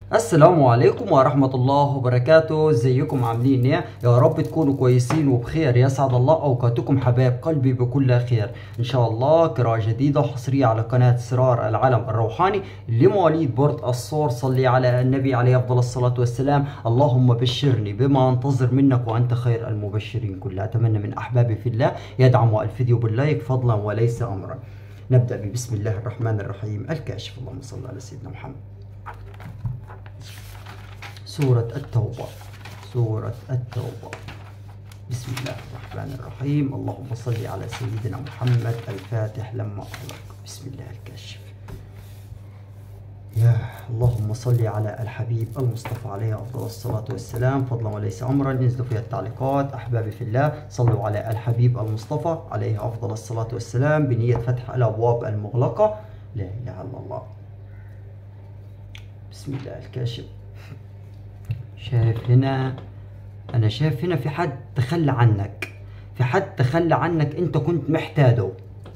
السلام عليكم ورحمة الله وبركاته ازيكم عاملين ايه يا رب تكونوا كويسين وبخير يسعد الله اوقاتكم حبايب قلبي بكل خير ان شاء الله قراءة جديدة وحصرية على قناة سرار العالم الروحاني لمواليد برد الصور صلي على النبي عليه افضل الصلاة والسلام اللهم بشرني بما انتظر منك وانت خير المبشرين كلها اتمنى من احبابي في الله يدعموا الفيديو باللايك فضلا وليس امرا نبدأ ببسم الله الرحمن الرحيم الكاشف اللهم صل على سيدنا محمد سورة التوبة سورة التوبة بسم الله الرحمن الرحيم اللهم صل على سيدنا محمد الفاتح لما أغلق بسم الله الكاشف يا اللهم صل على الحبيب المصطفى عليه أفضل الصلاة والسلام فضلا وليس أمرا انزلوا فيها التعليقات أحبابي في الله صلوا على الحبيب المصطفى عليه أفضل الصلاة والسلام بنية فتح الأبواب المغلقة لا إله إلا الله بسم الله الكاشف شايف هنا انا شايف هنا في حد تخلى عنك في حد تخلى عنك انت كنت محتاجه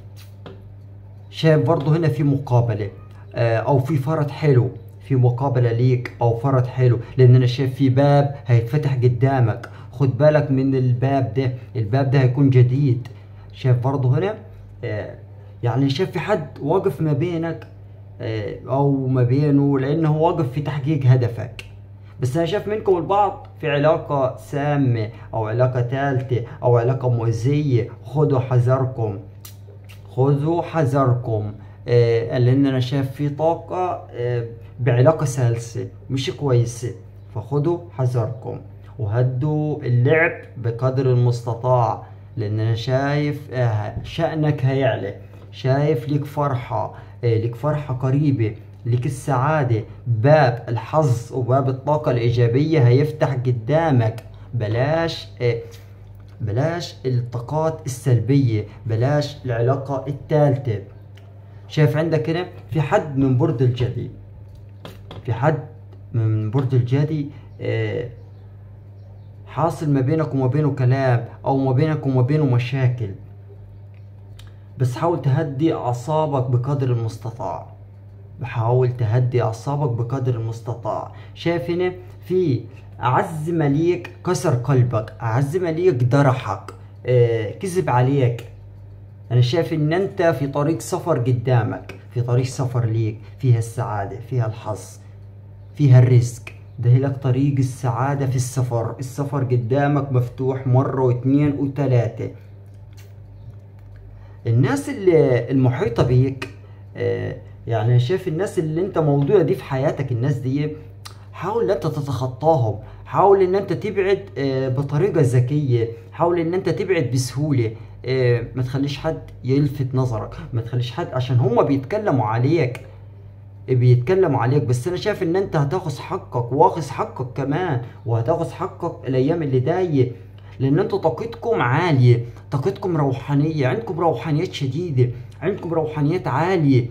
شايف برضه هنا في مقابلة آه، او في فرد حلو في مقابلة ليك او فرد حلو لان انا شايف في باب هيتفتح قدامك خد بالك من الباب ده الباب ده هيكون جديد شايف برضه هنا آه، يعني شايف في حد واقف ما بينك آه، او ما بينه لانه واقف في تحقيق هدفك بس انا شايف منكم البعض في علاقة سامة او علاقة ثالثة او علاقة مؤذية خدوا حذركم خذوا حذركم آه لان انا شايف في طاقة آه بعلاقة سلسة مش كويسة فخدوا حذركم وهدوا اللعب بقدر المستطاع لان انا شايف آه شأنك هيعلى شايف ليك فرحة آه ليك فرحة قريبة ليك السعادة باب الحظ وباب الطاقة الإيجابية هيفتح قدامك بلاش إيه بلاش الطاقات السلبية بلاش العلاقة الثالثة شايف عندك هنا في حد من برد الجدي في حد من برد الجدي إيه حاصل ما بينك وما بينه كلام او ما بينك وما بينه مشاكل بس حاول تهدي اعصابك بقدر المستطاع بحاول تهدي اعصابك بقدر المستطاع شايف هنا في اعز مليك كسر قلبك اعز مليك درحك آه كذب عليك انا شايف ان انت في طريق سفر قدامك في طريق سفر ليك فيها السعادة فيها الحظ فيها الرزق ده لك طريق السعادة في السفر السفر قدامك مفتوح مرة واثنين وثلاثة الناس اللي المحيطة بيك آه يعني شايف الناس اللي انت موجوده دي في حياتك الناس دي حاول ان انت تتخطاهم حاول ان انت تبعد بطريقه ذكيه حاول ان انت تبعد بسهوله ما تخليش حد يلفت نظرك ما تخليش حد عشان هما بيتكلموا عليك بيتكلموا عليك بس انا شايف ان انت هتاخذ حقك واخذ حقك كمان وهتاخذ حقك الايام اللي جايه لان انتوا طاقتكم عاليه طاقتكم روحانيه عندكم روحانيات شديده عندكم روحانيات عاليه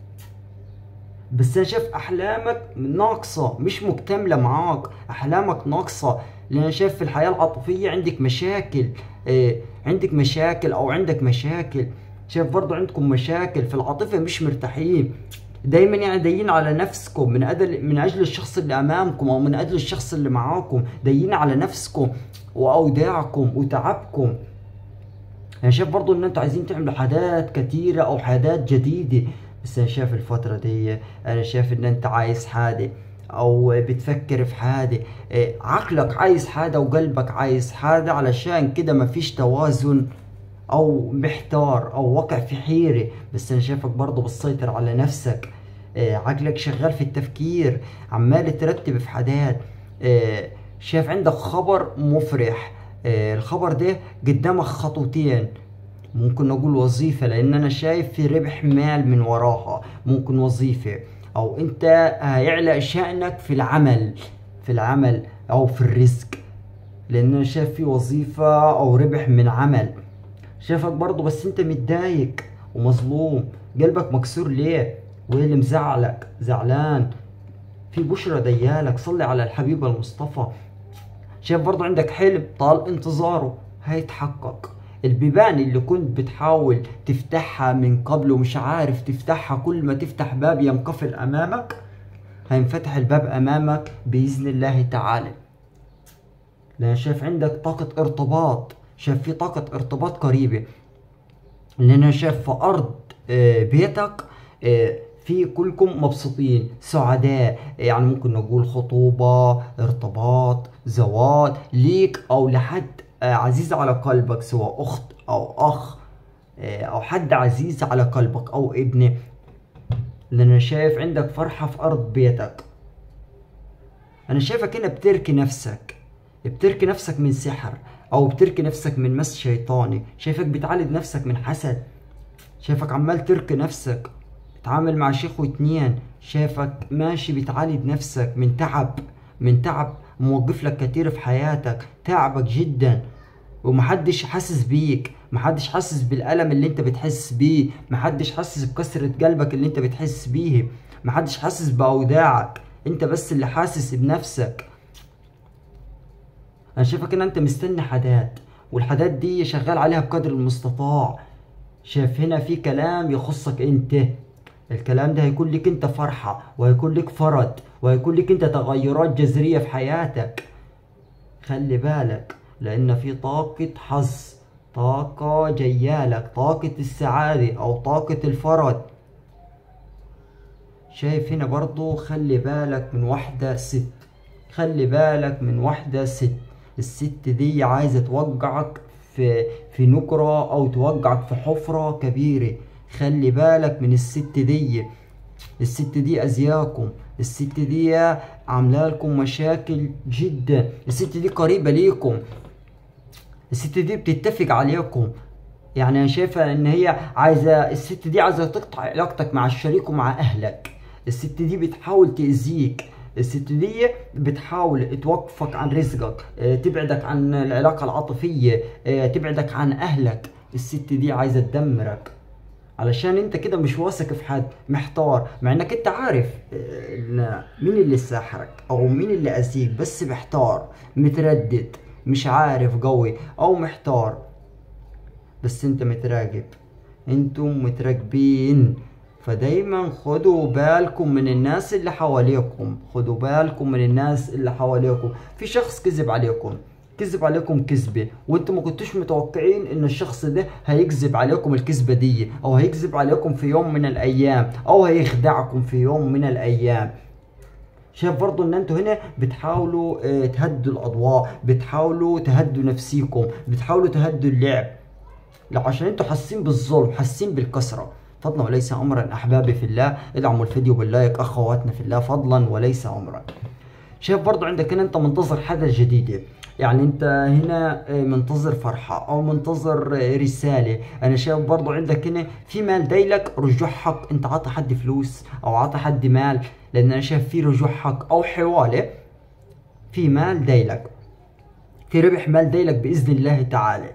بس انا شايف احلامك ناقصه مش مكتمله معاك احلامك ناقصه لان انا شايف في الحياه العاطفيه عندك مشاكل آه عندك مشاكل او عندك مشاكل شايف برضو عندكم مشاكل في العاطفه مش مرتاحين دايما يعني دايين على نفسكم من اجل من اجل الشخص اللي امامكم او من اجل الشخص اللي معاكم دايين على نفسكم واوداعكم وتعبكم انا شايف برضو ان انتوا عايزين تعملوا حاجات كتيره او حاجات جديده بس انا شايف الفترة دي انا شايف ان انت عايز حاجة او بتفكر في حاجة عقلك عايز حاجة وقلبك عايز حاجة علشان كده مفيش توازن او محتار او واقع في حيرة بس انا شايفك برضه بتسيطر على نفسك عقلك شغال في التفكير عمال ترتب في حاجات شايف عندك خبر مفرح الخبر ده قدامك خطوتين ممكن نقول وظيفة لأن أنا شايف في ربح مال من وراها ممكن وظيفة أو أنت هيعلى شأنك في العمل في العمل أو في الرزق لأن أنا شايف في وظيفة أو ربح من عمل شايفك برضو بس أنت متضايق ومظلوم قلبك مكسور ليه وإيه اللي مزعلك زعلان في بشرة ديالك صلي على الحبيب المصطفى شايف برضو عندك حلم طال انتظاره هيتحقق البيبان اللي كنت بتحاول تفتحها من قبل ومش عارف تفتحها كل ما تفتح باب ينقفل امامك هينفتح الباب امامك باذن الله تعالى لان شايف عندك طاقة ارتباط شايف في طاقة ارتباط قريبة لان انا شايف في ارض آه، بيتك آه، في كلكم مبسوطين سعداء يعني ممكن نقول خطوبة ارتباط زواج ليك او لحد آه، عزيز على قلبك سواء اخت او اخ او حد عزيز على قلبك او ابنه لان انا شايف عندك فرحة في ارض بيتك انا شايفك هنا بتركي نفسك بتركي نفسك من سحر او بتركي نفسك من مس شيطاني شايفك بتعالج نفسك من حسد شايفك عمال تركي نفسك تتعامل مع شيخ واتنين شايفك ماشي بتعالج نفسك من تعب من تعب موقف لك كتير في حياتك تعبك جدا ومحدش حاسس بيك محدش حاسس بالألم اللي انت بتحس بيه محدش حاسس بكسرة قلبك اللي انت بتحس بيه محدش حاسس بأوداعك انت بس اللي حاسس بنفسك انا شايفك ان انت مستني حداد والحداد دي شغال عليها بقدر المستطاع شايف هنا في كلام يخصك انت الكلام ده هيكون لك انت فرحة وهيكون لك فرد وهيكون لك انت تغيرات جذرية في حياتك خلي بالك لان في طاقة حظ طاقة جيالك طاقة السعادة او طاقة الفرد شايف هنا برضو خلي بالك من واحدة ست خلي بالك من واحدة ست الست دي عايزة توقعك في في نكرة او توقعك في حفرة كبيرة خلي بالك من الست دي الست دي ازياكم الست دي عامله لكم مشاكل جدا الست دي قريبه ليكم الست دي بتتفق عليكم يعني انا شايفه ان هي عايزه الست دي عايزه تقطع علاقتك مع الشريك ومع اهلك الست دي بتحاول تاذيك الست دي بتحاول توقفك عن رزقك آه، تبعدك عن العلاقه العاطفيه آه، تبعدك عن اهلك الست دي عايزه تدمرك علشان انت كده مش واثق في حد محتار مع انك انت عارف آه، مين اللي ساحرك او مين اللي اذيك بس محتار متردد مش عارف قوي او محتار بس انت متراقب انتم متراقبين فدايما خدوا بالكم من الناس اللي حواليكم خدوا بالكم من الناس اللي حواليكم في شخص كذب عليكم كذب عليكم كذبة وانتم ما كنتوش متوقعين ان الشخص ده هيكذب عليكم الكذبة دي او هيكذب عليكم في يوم من الايام او هيخدعكم في يوم من الايام شايف برضو ان انتوا هنا بتحاولوا اه تهدوا الاضواء بتحاولوا تهدوا نفسيكم بتحاولوا تهدوا اللعب لا عشان انتوا حاسين بالظلم حاسين بالكسره فضلا وليس امرا احبابي في الله ادعموا الفيديو باللايك اخواتنا في الله فضلا وليس امرا شايف برضو عندك هنا انت منتظر حدث جديد يعني انت هنا منتظر فرحة او منتظر رسالة انا شايف برضو عندك هنا في مال دايلك رجوع حق انت عطى حد فلوس او عطى حد مال لان انا شايف في رجوع حق او حوالة في مال دايلك في ربح مال دايلك باذن الله تعالى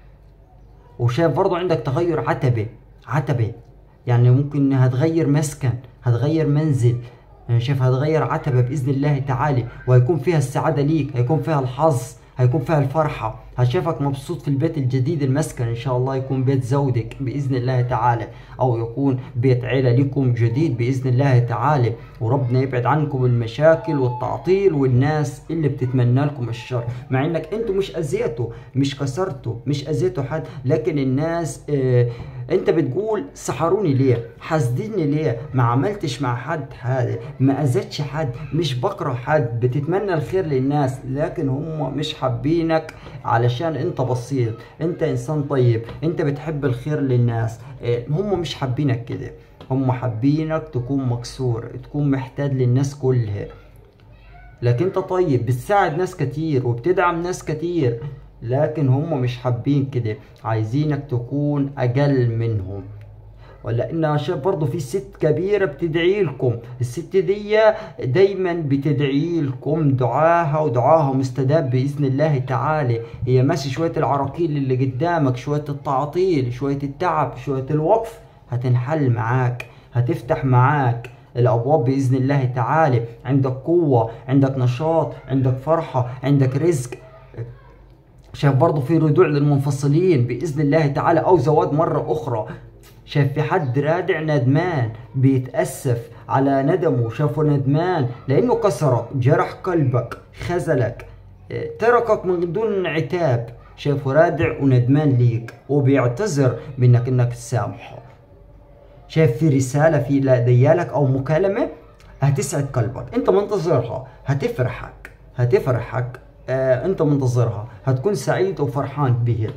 وشايف برضو عندك تغير عتبة عتبة يعني ممكن هتغير مسكن هتغير منزل انا شايف هتغير عتبة باذن الله تعالى وهيكون فيها السعادة ليك هيكون فيها الحظ هيكون فيها الفرحة هشافك مبسوط في البيت الجديد المسكن ان شاء الله يكون بيت زوجك باذن الله تعالى او يكون بيت عيلة لكم جديد باذن الله تعالى وربنا يبعد عنكم المشاكل والتعطيل والناس اللي بتتمنى لكم الشر مع انك انتوا مش اذيتوا مش كسرتوا مش اذيتوا حد لكن الناس اه انت بتقول سحروني ليه حاسديني ليه ما عملتش مع حد حاجه ما اذيتش حد مش بكره حد بتتمنى الخير للناس لكن هم مش حابينك علشان انت بسيط انت انسان طيب انت بتحب الخير للناس اه هم مش حابينك كده هم حابينك تكون مكسور تكون محتاج للناس كلها لكن انت طيب بتساعد ناس كتير وبتدعم ناس كتير لكن هم مش حابين كده عايزينك تكون اقل منهم ولا ان شايف برضه في ست كبيرة بتدعي لكم الست دي دايما بتدعي لكم دعاها ودعاها مستجاب بإذن الله تعالى هي ماشي شوية العراقيل اللي قدامك شوية التعطيل شوية التعب شوية الوقف هتنحل معاك هتفتح معاك الابواب باذن الله تعالى عندك قوه عندك نشاط عندك فرحه عندك رزق شايف برضه في رجوع للمنفصلين باذن الله تعالى او زواج مره اخرى شايف في حد رادع ندمان بيتأسف على ندمه شافه ندمان لأنه كسرك جرح قلبك خذلك اه، تركك من دون عتاب شايفه رادع وندمان ليك وبيعتذر منك انك تسامحه شايف في رسالة في ديالك او مكالمة هتسعد قلبك انت منتظرها هتفرحك هتفرحك آه انت منتظرها هتكون سعيد وفرحان بها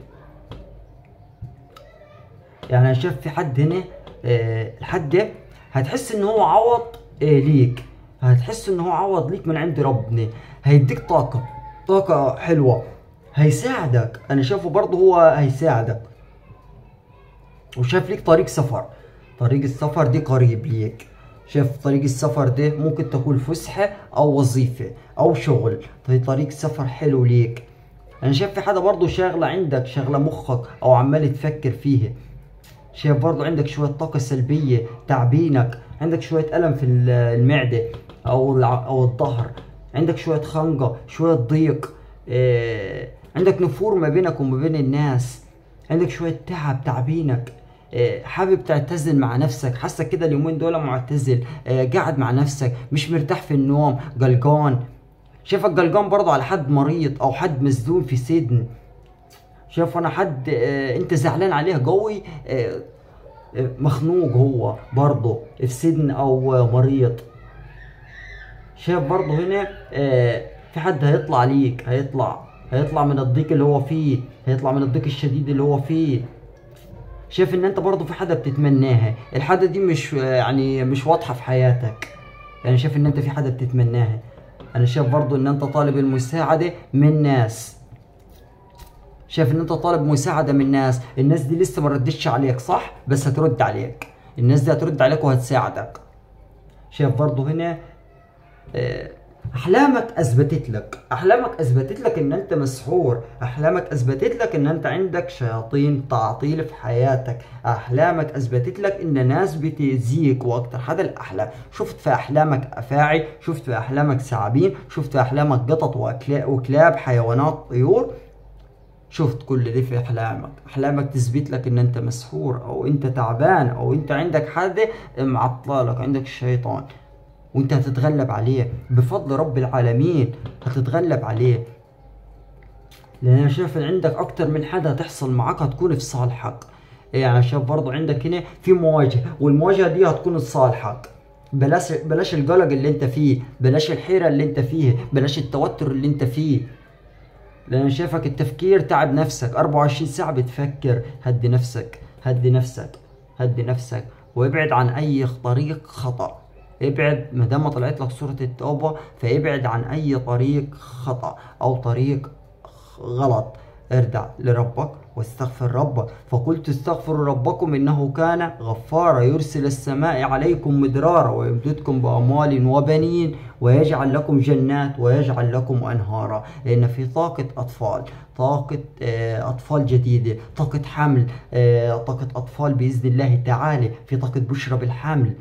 يعني انا شايف في حد هنا آه الحد ده هتحس ان هو عوض آه ليك هتحس ان هو عوض ليك من عند ربنا هيديك طاقة طاقة حلوة هيساعدك انا شايفه برضه هو هيساعدك وشايف ليك طريق سفر طريق السفر دي قريب ليك شايف طريق السفر ده ممكن تكون فسحة او وظيفة او شغل طيب طريق سفر حلو ليك انا شايف في حدا برضه شاغلة عندك شاغلة مخك او عمال تفكر فيها شايف برضه عندك شوية طاقة سلبية تعبينك عندك شوية ألم في المعدة أو أو الظهر عندك شوية خنقة شوية ضيق إيه عندك نفور ما بينك وما بين الناس عندك شوية تعب تعبينك إيه حابب تعتزل مع نفسك حاسك كده اليومين دول معتزل إيه قاعد مع نفسك مش مرتاح في النوم قلقان شايفك قلقان برضه على حد مريض او حد مسجون في سجن شايف انا حد اه انت زعلان عليه قوي اه مخنوق هو برضه في سجن او مريض شايف برضه هنا اه في حد هيطلع ليك هيطلع هيطلع من الضيق اللي هو فيه هيطلع من الضيق الشديد اللي هو فيه شايف ان انت برضه في حدا بتتمناها الحاجه دي مش يعني مش واضحه في حياتك يعني شايف ان انت في حدا بتتمناها انا شايف برضه ان انت طالب المساعده من ناس شايف ان انت طالب مساعده من ناس الناس دي لسه ما ردتش عليك صح بس هترد عليك الناس دي هترد عليك وهتساعدك شايف برضه هنا اه احلامك اثبتت لك احلامك اثبتت لك ان انت مسحور احلامك اثبتت لك ان انت عندك شياطين تعطيل في حياتك احلامك اثبتت لك ان ناس بتأذيك واكتر هذا الاحلام شفت في احلامك افاعي شفت في احلامك ثعابين شفت في احلامك قطط وكلاب حيوانات طيور شفت كل دي في احلامك احلامك تثبت لك ان انت مسحور او انت تعبان او انت عندك حد معطلك عندك الشيطان وانت هتتغلب عليه بفضل رب العالمين هتتغلب عليه لان انا شايف ان عندك اكتر من حدا هتحصل معاك هتكون في صالحك يعني شايف برضو عندك هنا في مواجهه والمواجهه دي هتكون لصالحك بلاش بلاش القلق اللي انت فيه بلاش الحيره اللي انت فيه بلاش التوتر اللي انت فيه لان انا شايفك التفكير تعب نفسك 24 ساعه بتفكر هدي نفسك هدي نفسك هدي نفسك وابعد عن اي طريق خطأ ابعد ما دام طلعت لك سورة التوبة فابعد عن أي طريق خطأ أو طريق غلط ارجع لربك واستغفر ربك فقلت استغفروا ربكم انه كان غفارا يرسل السماء عليكم مدرارا ويمددكم باموال وبنين ويجعل لكم جنات ويجعل لكم انهارا لان في طاقه اطفال طاقه اطفال جديده طاقه حمل طاقه اطفال باذن الله تعالى في طاقه بشرى بالحمل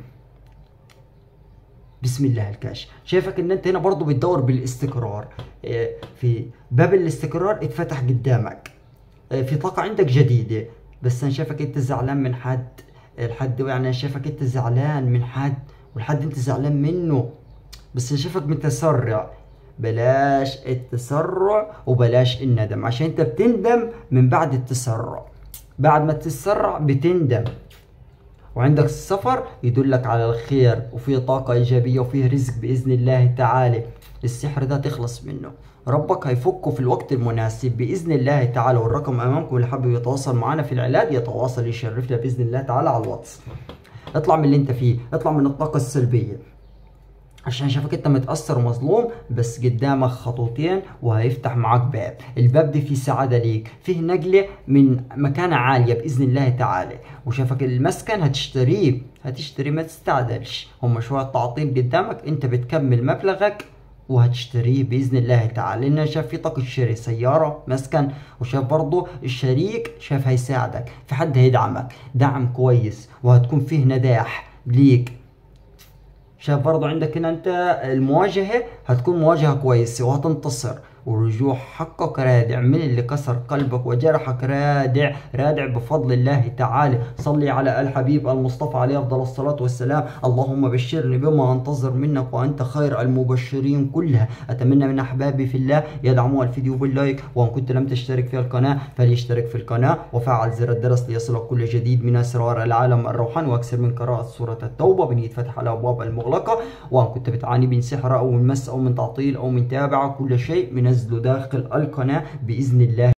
بسم الله الكاش شايفك ان انت هنا برضو بتدور بالاستقرار في باب الاستقرار اتفتح قدامك في طاقة عندك جديدة بس انا شايفك انت زعلان من حد الحد يعني انا شايفك انت زعلان من حد والحد انت زعلان منه بس انا شايفك متسرع بلاش التسرع وبلاش الندم عشان انت بتندم من بعد التسرع بعد ما تتسرع بتندم وعندك السفر يدلك على الخير وفيه طاقة إيجابية وفيه رزق بإذن الله تعالى السحر ده تخلص منه ربك هيفكه في الوقت المناسب بإذن الله تعالى والرقم أمامكم اللي حابب يتواصل معنا في العلاج يتواصل يشرفنا بإذن الله تعالى على الواتس اطلع من اللي انت فيه اطلع من الطاقة السلبية عشان شافك انت متأثر ومظلوم بس قدامك خطوتين وهيفتح معاك باب الباب ده فيه سعادة ليك فيه نقلة من مكانة عالية بإذن الله تعالى وشافك المسكن هتشتريه هتشتري ما تستعجلش هم شوية تعطيل قدامك انت بتكمل مبلغك وهتشتريه باذن الله تعالى لان شاف في طاقه شراء سياره مسكن وشاف برضه الشريك شاف هيساعدك في حد هيدعمك دعم كويس وهتكون فيه نجاح ليك شايف برضو عندك هنا انت المواجهة هتكون مواجهة كويسة وهتنتصر والرجوع حقك رادع من اللي كسر قلبك وجرحك رادع رادع بفضل الله تعالى صلي على الحبيب المصطفى عليه أفضل الصلاة والسلام اللهم بشرني بما أنتظر منك وأنت خير المبشرين كلها أتمنى من أحبابي في الله يدعموا الفيديو باللايك وإن كنت لم تشترك في القناة فليشترك في القناة وفعل زر الجرس ليصلك كل جديد من أسرار العالم الروحاني وأكثر من قراءة سورة التوبة بنية فتح الأبواب المغلقة وإن كنت بتعاني من سحر أو من مس أو من تعطيل أو من تابعة كل شيء منزله داخل القناة بإذن الله